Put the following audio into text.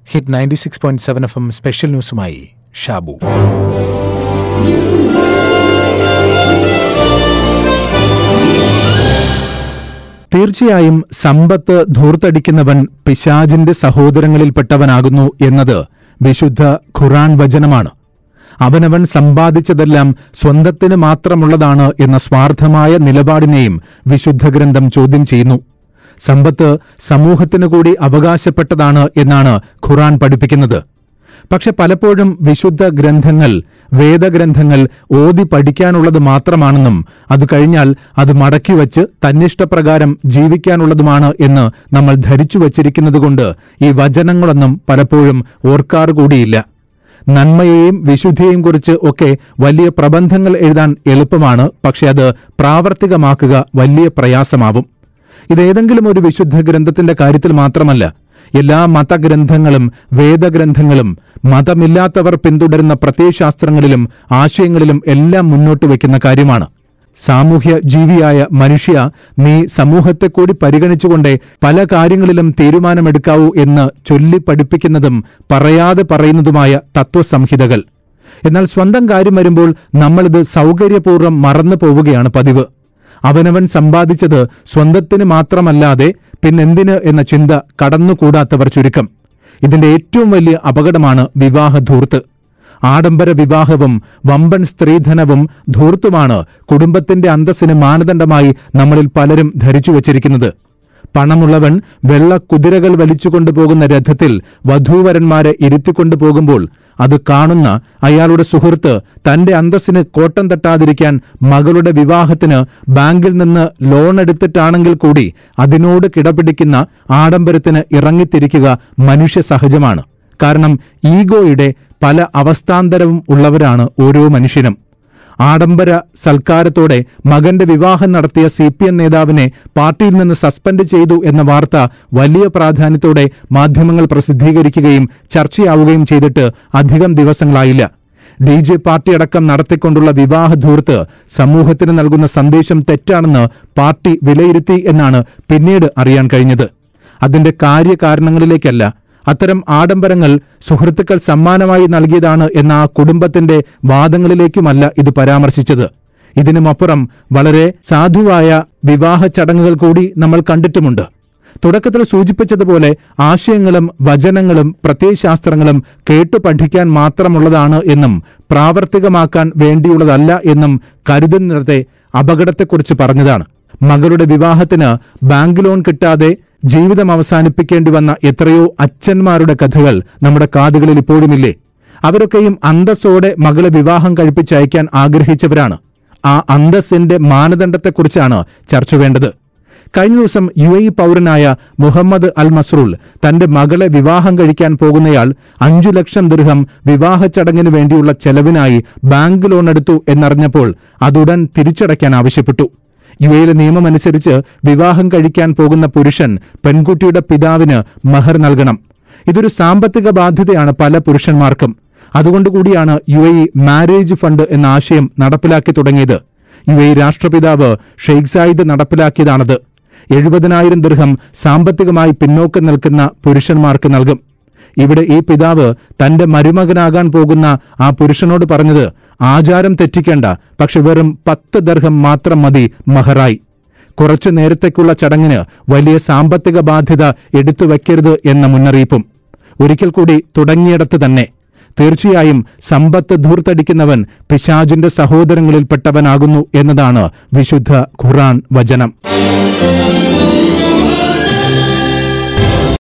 hit ninety six point seven F M special ന്യൂസുമായി ഷാബു തീർച്ചയായും സമ്പത്ത് ധൂർത്തടിക്കുന്നവൻ പിശാജിന്റെ സഹോദരങ്ങളിൽപ്പെട്ടവനാകുന്നു എന്നത് വിശുദ്ധ ഖുറാൻ വചനമാണ് അവനവൻ സമ്പാദിച്ചതെല്ലാം സ്വന്തത്തിന് മാത്രമുള്ളതാണ് എന്ന സ്വാർത്ഥമായ നിലപാടിനെയും വിശുദ്ധ ഗ്രന്ഥം ചോദ്യം ചെയ്യുന്നു സമ്പത്ത് സമൂഹത്തിനു കൂടി അവകാശപ്പെട്ടതാണ് എന്നാണ് ഖുറാൻ പഠിപ്പിക്കുന്നത് പക്ഷെ പലപ്പോഴും വിശുദ്ധ ഗ്രന്ഥങ്ങൾ വേദഗ്രന്ഥങ്ങൾ ഓതി പഠിക്കാനുള്ളത് മാത്രമാണെന്നും അത് കഴിഞ്ഞാൽ അത് മടക്കി വച്ച് തന്നിഷ്ടപ്രകാരം ജീവിക്കാനുള്ളതുമാണ് എന്ന് നമ്മൾ ധരിച്ചു വച്ചിരിക്കുന്നതുകൊണ്ട് ഈ വചനങ്ങളൊന്നും പലപ്പോഴും ഓർക്കാറുകൂടിയില്ല നന്മയെയും വിശുദ്ധിയെയും കുറിച്ച് ഒക്കെ വലിയ പ്രബന്ധങ്ങൾ എഴുതാൻ എളുപ്പമാണ് പക്ഷെ അത് പ്രാവർത്തികമാക്കുക വലിയ പ്രയാസമാവും ഇതേതെങ്കിലും ഒരു വിശുദ്ധ ഗ്രന്ഥത്തിന്റെ കാര്യത്തിൽ മാത്രമല്ല എല്ലാ മതഗ്രന്ഥങ്ങളും വേദഗ്രന്ഥങ്ങളും മതമില്ലാത്തവർ പിന്തുടരുന്ന പ്രത്യയശാസ്ത്രങ്ങളിലും ആശയങ്ങളിലും എല്ലാം മുന്നോട്ട് വയ്ക്കുന്ന കാര്യമാണ് സാമൂഹ്യ ജീവിയായ മനുഷ്യ നീ സമൂഹത്തെ കൂടി പരിഗണിച്ചുകൊണ്ടേ പല കാര്യങ്ങളിലും തീരുമാനമെടുക്കാവൂ എന്ന് ചൊല്ലി പഠിപ്പിക്കുന്നതും പറയാതെ പറയുന്നതുമായ തത്വസംഹിതകൾ എന്നാൽ സ്വന്തം കാര്യം വരുമ്പോൾ നമ്മളിത് സൗകര്യപൂർവ്വം മറന്നു പോവുകയാണ് പതിവ് അവനവൻ സമ്പാദിച്ചത് സ്വന്തത്തിന് മാത്രമല്ലാതെ പിന്നെന്തിന് എന്ന ചിന്ത കടന്നുകൂടാത്തവർ ചുരുക്കം ഇതിന്റെ ഏറ്റവും വലിയ അപകടമാണ് വിവാഹധൂർത്ത് ആഡംബര വിവാഹവും വമ്പൻ സ്ത്രീധനവും ധൂർത്തുമാണ് കുടുംബത്തിന്റെ അന്തസ്സിന് മാനദണ്ഡമായി നമ്മളിൽ പലരും ധരിച്ചു വച്ചിരിക്കുന്നത് പണമുള്ളവൻ വെള്ള കുതിരകൾ വലിച്ചുകൊണ്ടുപോകുന്ന രഥത്തിൽ വധൂവരന്മാരെ ഇരുത്തിക്കൊണ്ടുപോകുമ്പോൾ അത് കാണുന്ന അയാളുടെ സുഹൃത്ത് തന്റെ അന്തസ്സിന് കോട്ടം തട്ടാതിരിക്കാൻ മകളുടെ വിവാഹത്തിന് ബാങ്കിൽ നിന്ന് ലോൺ എടുത്തിട്ടാണെങ്കിൽ കൂടി അതിനോട് കിടപിടിക്കുന്ന ആഡംബരത്തിന് ഇറങ്ങിത്തിരിക്കുക മനുഷ്യ സഹജമാണ് കാരണം ഈഗോയുടെ പല അവസ്ഥാന്തരവും ഉള്ളവരാണ് ഓരോ മനുഷ്യനും ആഡംബര സൽക്കാരത്തോടെ മകന്റെ വിവാഹം നടത്തിയ സി പി എം നേതാവിനെ പാർട്ടിയിൽ നിന്ന് സസ്പെൻഡ് ചെയ്തു എന്ന വാർത്ത വലിയ പ്രാധാന്യത്തോടെ മാധ്യമങ്ങൾ പ്രസിദ്ധീകരിക്കുകയും ചർച്ചയാവുകയും ചെയ്തിട്ട് അധികം ദിവസങ്ങളായില്ല ഡി ജെ പാർട്ടി അടക്കം നടത്തിക്കൊണ്ടുള്ള വിവാഹ ധൂർത്ത് സമൂഹത്തിന് നൽകുന്ന സന്ദേശം തെറ്റാണെന്ന് പാർട്ടി വിലയിരുത്തി എന്നാണ് പിന്നീട് അറിയാൻ കഴിഞ്ഞത് അതിന്റെ കാര്യകാരണങ്ങളിലേക്കല്ല അത്തരം ആഡംബരങ്ങൾ സുഹൃത്തുക്കൾ സമ്മാനമായി നൽകിയതാണ് എന്ന ആ കുടുംബത്തിന്റെ വാദങ്ങളിലേക്കുമല്ല ഇത് പരാമർശിച്ചത് ഇതിനുമപ്പുറം വളരെ സാധുവായ വിവാഹ ചടങ്ങുകൾ കൂടി നമ്മൾ കണ്ടിട്ടുമുണ്ട് തുടക്കത്തിൽ സൂചിപ്പിച്ചതുപോലെ ആശയങ്ങളും വചനങ്ങളും പ്രത്യയശാസ്ത്രങ്ങളും കേട്ടു പഠിക്കാൻ മാത്രമുള്ളതാണ് എന്നും പ്രാവർത്തികമാക്കാൻ വേണ്ടിയുള്ളതല്ല എന്നും കരുതുന്നിടത്തെ അപകടത്തെക്കുറിച്ച് പറഞ്ഞതാണ് മകളുടെ വിവാഹത്തിന് ബാങ്ക് ലോൺ കിട്ടാതെ ജീവിതം അവസാനിപ്പിക്കേണ്ടി വന്ന എത്രയോ അച്ഛന്മാരുടെ കഥകൾ നമ്മുടെ കാതുകളിൽ ഇപ്പോഴുമില്ലേ അവരൊക്കെയും അന്തസ്സോടെ മകളെ വിവാഹം കഴിപ്പിച്ചയക്കാൻ ആഗ്രഹിച്ചവരാണ് ആ അന്തസ്സിന്റെ മാനദണ്ഡത്തെക്കുറിച്ചാണ് ചർച്ച വേണ്ടത് കഴിഞ്ഞ ദിവസം യു എ പൗരനായ മുഹമ്മദ് അൽ മസ്റൂൽ തന്റെ മകളെ വിവാഹം കഴിക്കാൻ പോകുന്നയാൾ അഞ്ചു ലക്ഷം ദൃഹം വിവാഹ ചടങ്ങിന് വേണ്ടിയുള്ള ചെലവിനായി ബാങ്ക് ലോൺ എടുത്തു എന്നറിഞ്ഞപ്പോൾ അതുടൻ തിരിച്ചടയ്ക്കാൻ ആവശ്യപ്പെട്ടു യു എയിലെ നിയമമനുസരിച്ച് വിവാഹം കഴിക്കാൻ പോകുന്ന പുരുഷൻ പെൺകുട്ടിയുടെ പിതാവിന് മഹർ നൽകണം ഇതൊരു സാമ്പത്തിക ബാധ്യതയാണ് പല പുരുഷന്മാർക്കും അതുകൊണ്ടുകൂടിയാണ് യു എ മാരേജ് ഫണ്ട് എന്ന ആശയം നടപ്പിലാക്കി തുടങ്ങിയത് യു എ രാഷ്ട്രപിതാവ് ഷെയ്ഖ് സായിദ് നടപ്പിലാക്കിയതാണത് എഴുപതിനായിരം ദൃഹം സാമ്പത്തികമായി പിന്നോക്കം നിൽക്കുന്ന പുരുഷന്മാർക്ക് നൽകും ഇവിടെ ഈ പിതാവ് തന്റെ മരുമകനാകാൻ പോകുന്ന ആ പുരുഷനോട് പറഞ്ഞത് ആചാരം തെറ്റിക്കേണ്ട പക്ഷെ വെറും പത്ത് ദർഹം മാത്രം മതി മഹറായി കുറച്ചു നേരത്തേക്കുള്ള ചടങ്ങിന് വലിയ സാമ്പത്തിക ബാധ്യത എടുത്തു വയ്ക്കരുത് എന്ന മുന്നറിയിപ്പും ഒരിക്കൽ കൂടി തുടങ്ങിയിടത്ത് തന്നെ തീർച്ചയായും സമ്പത്ത് ധൂർത്തടിക്കുന്നവൻ പിശാജിന്റെ സഹോദരങ്ങളിൽപ്പെട്ടവനാകുന്നു എന്നതാണ് വിശുദ്ധ ഖുറാൻ വചനം